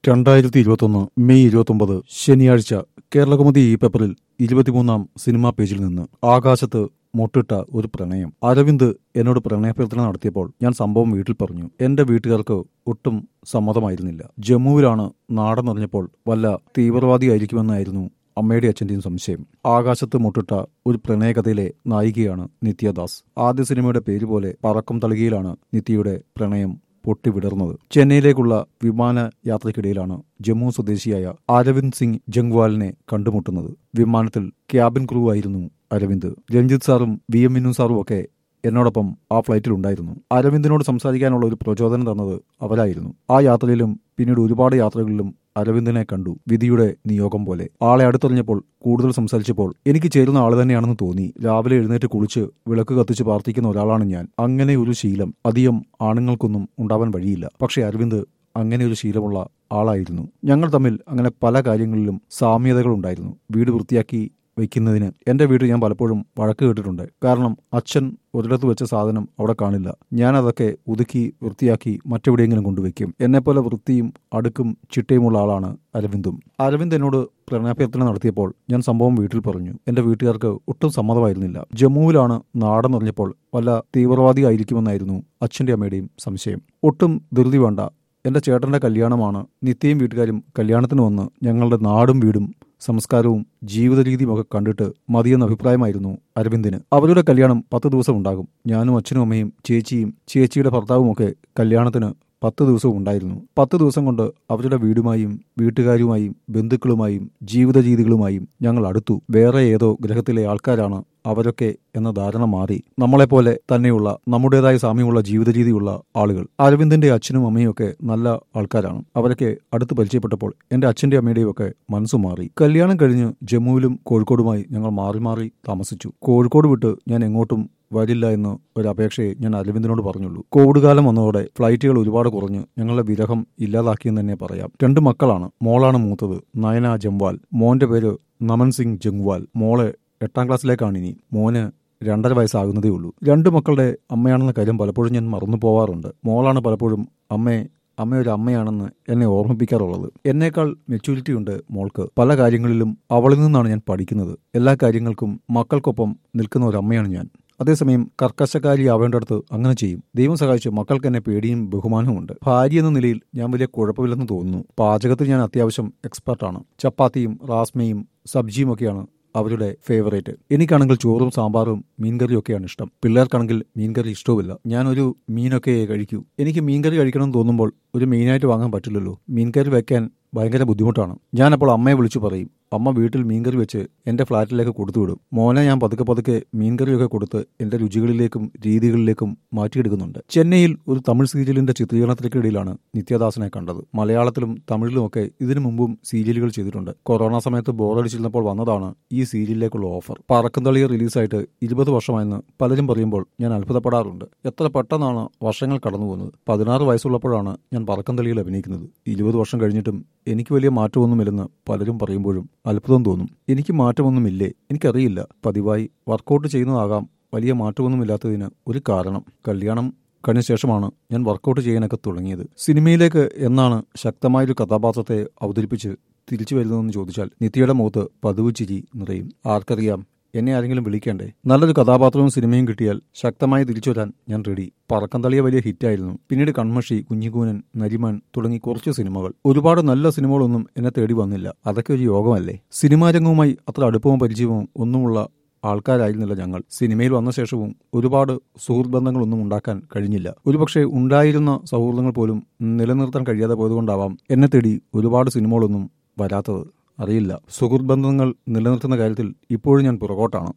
രണ്ടായിരത്തി ഇരുപത്തൊന്ന് മെയ് ഇരുപത്തൊമ്പത് ശനിയാഴ്ച കേരളകൗമുദി ഈ പേപ്പറിൽ ഇരുപത്തിമൂന്നാം സിനിമാ പേജിൽ നിന്ന് ആകാശത്ത് മുട്ടിട്ട ഒരു പ്രണയം അരവിന്ദ് എന്നോട് പ്രണയപ്രവർത്തനം നടത്തിയപ്പോൾ ഞാൻ സംഭവം വീട്ടിൽ പറഞ്ഞു എന്റെ വീട്ടുകാർക്ക് ഒട്ടും സമ്മതമായിരുന്നില്ല ജമ്മുവിലാണ് നാടെന്നറിഞ്ഞപ്പോൾ വല്ല തീവ്രവാദിയായിരിക്കുമെന്നായിരുന്നു അമ്മയുടെ അച്ഛന്റെയും സംശയം ആകാശത്ത് മുട്ടിട്ട ഒരു പ്രണയകഥയിലെ നായികയാണ് നിത്യദാസ് ആദ്യ സിനിമയുടെ പേര് പോലെ പറക്കം തളികയിലാണ് നിത്യയുടെ പ്രണയം പൊട്ടിവിടർന്നത് ചെന്നൈയിലേക്കുള്ള വിമാന യാത്രയ്ക്കിടയിലാണ് ജമ്മു സ്വദേശിയായ അരവിന്ദ് സിംഗ് ജംഗ്വാലിനെ കണ്ടുമുട്ടുന്നത് വിമാനത്തിൽ ക്യാബിൻ ക്രൂ ആയിരുന്നു അരവിന്ദ് രഞ്ജിത്ത് സാറും വി എം മിന്നു സാറും ഒക്കെ എന്നോടൊപ്പം ആ ഫ്ലൈറ്റിൽ ഉണ്ടായിരുന്നു അരവിന്ദിനോട് സംസാരിക്കാനുള്ള ഒരു പ്രചോദനം തന്നത് അവരായിരുന്നു ആ യാത്രയിലും പിന്നീട് ഒരുപാട് യാത്രകളിലും അരവിന്ദനെ കണ്ടു വിധിയുടെ നിയോഗം പോലെ ആളെ അടുത്തറിഞ്ഞപ്പോൾ കൂടുതൽ സംസാരിച്ചപ്പോൾ എനിക്ക് ചേരുന്ന ആൾ തന്നെയാണെന്ന് തോന്നി രാവിലെ എഴുന്നേറ്റ് കുളിച്ച് വിളക്ക് കത്തിച്ച് പ്രാർത്ഥിക്കുന്ന ഒരാളാണ് ഞാൻ അങ്ങനെ ഒരു ശീലം അധികം ആണുങ്ങൾക്കൊന്നും ഉണ്ടാവാൻ വഴിയില്ല പക്ഷേ അരവിന്ദ് അങ്ങനെ ഒരു ശീലമുള്ള ആളായിരുന്നു ഞങ്ങൾ തമ്മിൽ അങ്ങനെ പല കാര്യങ്ങളിലും സാമ്യതകളുണ്ടായിരുന്നു വീട് വൃത്തിയാക്കി വയ്ക്കുന്നതിന് എന്റെ വീട്ടിൽ ഞാൻ പലപ്പോഴും വഴക്ക് കേട്ടിട്ടുണ്ട് കാരണം അച്ഛൻ ഒരിടത്ത് വെച്ച സാധനം അവിടെ കാണില്ല ഞാൻ അതൊക്കെ ഒതുക്കി വൃത്തിയാക്കി മറ്റെവിടെയെങ്കിലും കൊണ്ടുവയ്ക്കും എന്നെപ്പോലെ വൃത്തിയും അടുക്കും ചിട്ടയുമുള്ള ആളാണ് അരവിന്ദും അരവിന്ദ് എന്നോട് പ്രണയാഭ്യർത്ഥന നടത്തിയപ്പോൾ ഞാൻ സംഭവം വീട്ടിൽ പറഞ്ഞു എന്റെ വീട്ടുകാർക്ക് ഒട്ടും സമ്മതമായിരുന്നില്ല ജമ്മുവിലാണ് നാടെന്നറിഞ്ഞപ്പോൾ വല്ല തീവ്രവാദി ആയിരിക്കുമെന്നായിരുന്നു അച്ഛന്റെ അമ്മയുടെയും സംശയം ഒട്ടും ധൃതി വേണ്ട എന്റെ ചേട്ടന്റെ കല്യാണമാണ് നിത്യയും വീട്ടുകാരും കല്യാണത്തിന് വന്ന് ഞങ്ങളുടെ നാടും വീടും സംസ്കാരവും ജീവിത രീതിയും ഒക്കെ കണ്ടിട്ട് മതിയെന്ന അഭിപ്രായമായിരുന്നു അരവിന്ദിന് അവരുടെ കല്യാണം പത്ത് ദിവസം ഉണ്ടാകും ഞാനും അച്ഛനും അമ്മയും ചേച്ചിയും ചേച്ചിയുടെ ഭർത്താവും ഒക്കെ കല്യാണത്തിന് പത്ത് ദിവസവും ഉണ്ടായിരുന്നു പത്ത് ദിവസം കൊണ്ട് അവരുടെ വീടുമായും വീട്ടുകാരുമായും ബന്ധുക്കളുമായും ജീവിത രീതികളുമായും ഞങ്ങൾ അടുത്തു വേറെ ഏതോ ഗ്രഹത്തിലെ ആൾക്കാരാണ് അവരൊക്കെ എന്ന ധാരണ മാറി നമ്മളെപ്പോലെ തന്നെയുള്ള നമ്മുടേതായ സാമ്യമുള്ള ജീവിത രീതിയുള്ള ആളുകൾ അരവിന്ദിന്റെ അച്ഛനും അമ്മയും ഒക്കെ നല്ല ആൾക്കാരാണ് അവരൊക്കെ അടുത്ത് പരിചയപ്പെട്ടപ്പോൾ എന്റെ അച്ഛന്റെ അമ്മയുടെയും ഒക്കെ മനസ്സു മാറി കല്യാണം കഴിഞ്ഞ് ജമ്മുവിലും കോഴിക്കോടുമായി ഞങ്ങൾ മാറി മാറി താമസിച്ചു കോഴിക്കോട് വിട്ട് ഞാൻ എങ്ങോട്ടും വരില്ല എന്ന് ഒരു അപേക്ഷയെ ഞാൻ അരവിന്ദിനോട് പറഞ്ഞുള്ളൂ കോവിഡ് കാലം വന്നതോടെ ഫ്ലൈറ്റുകൾ ഒരുപാട് കുറഞ്ഞ് ഞങ്ങളുടെ വിരഹം ഇല്ലാതാക്കിയെന്ന് തന്നെ പറയാം രണ്ട് മക്കളാണ് മോളാണ് മൂത്തത് നയന ജംവാൽ മോന്റെ പേര് നമൻ സിംഗ് ജംഗ്വാൽ മോളെ എട്ടാം ക്ലാസ്സിലേക്കാണ് ഇനി മോന് രണ്ടര വയസ്സാകുന്നതേ ഉള്ളൂ രണ്ട് മക്കളുടെ അമ്മയാണെന്ന കാര്യം പലപ്പോഴും ഞാൻ മറന്നു പോവാറുണ്ട് മോളാണ് പലപ്പോഴും അമ്മയെ അമ്മ ഒരു അമ്മയാണെന്ന് എന്നെ ഓർമ്മിപ്പിക്കാറുള്ളത് എന്നേക്കാൾ മെച്യൂരിറ്റി ഉണ്ട് മോൾക്ക് പല കാര്യങ്ങളിലും അവളിൽ നിന്നാണ് ഞാൻ പഠിക്കുന്നത് എല്ലാ കാര്യങ്ങൾക്കും മക്കൾക്കൊപ്പം നിൽക്കുന്ന ഒരു അമ്മയാണ് ഞാൻ അതേസമയം കർക്കശക്കാരി ആവേണ്ടടുത്ത് അങ്ങനെ ചെയ്യും ദൈവം സഹായിച്ച് മക്കൾക്ക് എന്നെ പേടിയും ബഹുമാനവും ഉണ്ട് ഭാര്യ എന്ന നിലയിൽ ഞാൻ വലിയ കുഴപ്പമില്ലെന്ന് തോന്നുന്നു പാചകത്തിൽ ഞാൻ അത്യാവശ്യം എക്സ്പെർട്ടാണ് ചപ്പാത്തിയും റാസ്മയും സബ്ജിയും ഒക്കെയാണ് അവരുടെ ഫേവറേറ്റ് എനിക്കാണെങ്കിൽ ചോറും സാമ്പാറും മീൻകറിയും ഒക്കെയാണ് ഇഷ്ടം പിള്ളേർക്കാണെങ്കിൽ മീൻകറി ഇഷ്ടവുമില്ല ഞാനൊരു മീനൊക്കെ കഴിക്കൂ എനിക്ക് മീൻകറി കഴിക്കണം എന്ന് തോന്നുമ്പോൾ ഒരു മീനായിട്ട് വാങ്ങാൻ പറ്റില്ലല്ലോ മീൻകറി വെക്കാൻ ഭയങ്കര ബുദ്ധിമുട്ടാണ് ഞാനപ്പോൾ അമ്മയെ വിളിച്ചു പറയും അമ്മ വീട്ടിൽ മീൻകറി വെച്ച് എന്റെ ഫ്ളാറ്റിലേക്ക് കൊടുത്തുവിടും മോനെ ഞാൻ പതുക്കെ പതുക്കെ മീൻകറിയൊക്കെ കൊടുത്ത് എന്റെ രുചികളിലേക്കും രീതികളിലേക്കും മാറ്റിയെടുക്കുന്നുണ്ട് ചെന്നൈയിൽ ഒരു തമിഴ് സീരിയലിന്റെ ചിത്രീകരണത്തിനിടയിലാണ് നിത്യദാസിനെ കണ്ടത് മലയാളത്തിലും തമിഴിലുമൊക്കെ ഇതിനു മുമ്പും സീരിയലുകൾ ചെയ്തിട്ടുണ്ട് കൊറോണ സമയത്ത് ബോറടിച്ചിരുന്നപ്പോൾ വന്നതാണ് ഈ സീരിയലിലേക്കുള്ള ഓഫർ പറക്കന്തളിയ റിലീസായിട്ട് ഇരുപത് വർഷമായെന്ന് പലരും പറയുമ്പോൾ ഞാൻ അത്ഭുതപ്പെടാറുണ്ട് എത്ര പെട്ടെന്നാണ് വർഷങ്ങൾ കടന്നു പോകുന്നത് പതിനാറ് വയസ്സുള്ളപ്പോഴാണ് ഞാൻ പറക്കന്തളിയിൽ അഭിനയിക്കുന്നത് ഇരുപത് വർഷം കഴിഞ്ഞിട്ടും എനിക്ക് വലിയ മാറ്റമൊന്നുമില്ലെന്ന് പലരും പറയുമ്പോഴും അത്ഭുതം തോന്നും എനിക്ക് മാറ്റമൊന്നുമില്ലേ എനിക്കറിയില്ല പതിവായി വർക്കൗട്ട് ചെയ്യുന്നതാകാം വലിയ മാറ്റമൊന്നുമില്ലാത്തതിന് ഒരു കാരണം കല്യാണം കഴിഞ്ഞ ശേഷമാണ് ഞാൻ വർക്കൗട്ട് ചെയ്യാനൊക്കെ തുടങ്ങിയത് സിനിമയിലേക്ക് എന്നാണ് ശക്തമായൊരു കഥാപാത്രത്തെ അവതരിപ്പിച്ച് തിരിച്ചു വരുന്നതെന്ന് ചോദിച്ചാൽ നിത്യയുടെ മുഖത്ത് പതിവ് ചിരി നിറയും ആർക്കറിയാം എന്നെ ആരെങ്കിലും വിളിക്കണ്ടേ നല്ലൊരു കഥാപാത്രവും സിനിമയും കിട്ടിയാൽ ശക്തമായി തിരിച്ചു വരാൻ ഞാൻ റെഡി പറക്കം തളിയ വലിയ ഹിറ്റായിരുന്നു പിന്നീട് കൺമഷി കുഞ്ഞിക്കൂനൻ നരിമാൻ തുടങ്ങി കുറച്ച് സിനിമകൾ ഒരുപാട് നല്ല സിനിമകളൊന്നും എന്നെ തേടി വന്നില്ല അതൊക്കെ ഒരു യോഗമല്ലേ സിനിമാ രംഗവുമായി അത്ര അടുപ്പവും പരിചയവും ഒന്നുമുള്ള ആൾക്കാരായിരുന്നില്ല ഞങ്ങൾ സിനിമയിൽ വന്ന ശേഷവും ഒരുപാട് സുഹൃത്ത് ബന്ധങ്ങളൊന്നും ഉണ്ടാക്കാൻ കഴിഞ്ഞില്ല ഒരുപക്ഷെ ഉണ്ടായിരുന്ന സൗഹൃദങ്ങൾ പോലും നിലനിർത്താൻ കഴിയാതെ പോയതുകൊണ്ടാവാം എന്നെ തേടി ഒരുപാട് സിനിമകളൊന്നും വരാത്തത് അറിയില്ല സുഹൃത്ത് ബന്ധങ്ങൾ നിലനിർത്തുന്ന കാര്യത്തിൽ ഇപ്പോഴും ഞാൻ പുറകോട്ടാണ്